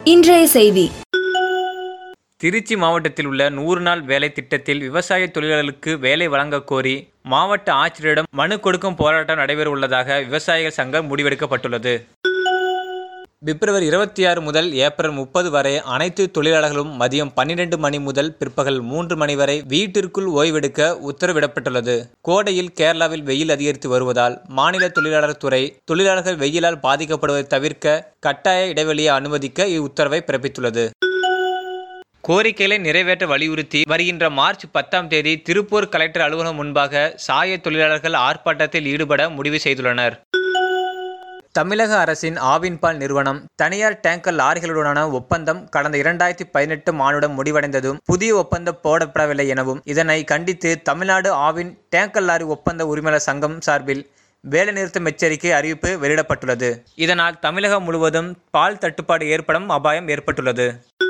இன்றைய செய்தி திருச்சி மாவட்டத்தில் உள்ள நூறு நாள் வேலை திட்டத்தில் விவசாய தொழிலாளர்களுக்கு வேலை வழங்கக் கோரி மாவட்ட ஆட்சியரிடம் மனு கொடுக்கும் போராட்டம் நடைபெற உள்ளதாக விவசாயிகள் சங்கம் முடிவெடுக்கப்பட்டுள்ளது பிப்ரவரி இருபத்தி ஆறு முதல் ஏப்ரல் முப்பது வரை அனைத்து தொழிலாளர்களும் மதியம் பன்னிரண்டு மணி முதல் பிற்பகல் மூன்று மணி வரை வீட்டிற்குள் ஓய்வெடுக்க உத்தரவிடப்பட்டுள்ளது கோடையில் கேரளாவில் வெயில் அதிகரித்து வருவதால் மாநில தொழிலாளர் துறை தொழிலாளர்கள் வெயிலால் பாதிக்கப்படுவதை தவிர்க்க கட்டாய இடைவெளியை அனுமதிக்க இவ்வுத்தரவை பிறப்பித்துள்ளது கோரிக்கைகளை நிறைவேற்ற வலியுறுத்தி வருகின்ற மார்ச் பத்தாம் தேதி திருப்பூர் கலெக்டர் அலுவலகம் முன்பாக சாய தொழிலாளர்கள் ஆர்ப்பாட்டத்தில் ஈடுபட முடிவு செய்துள்ளனர் தமிழக அரசின் ஆவின்பால் நிறுவனம் தனியார் டேங்கர் லாரிகளுடனான ஒப்பந்தம் கடந்த இரண்டாயிரத்தி பதினெட்டு மானுடன் முடிவடைந்ததும் புதிய ஒப்பந்தம் போடப்படவில்லை எனவும் இதனை கண்டித்து தமிழ்நாடு ஆவின் டேங்கர் லாரி ஒப்பந்த உரிமையாளர் சங்கம் சார்பில் வேலைநிறுத்தம் எச்சரிக்கை அறிவிப்பு வெளியிடப்பட்டுள்ளது இதனால் தமிழகம் முழுவதும் பால் தட்டுப்பாடு ஏற்படும் அபாயம் ஏற்பட்டுள்ளது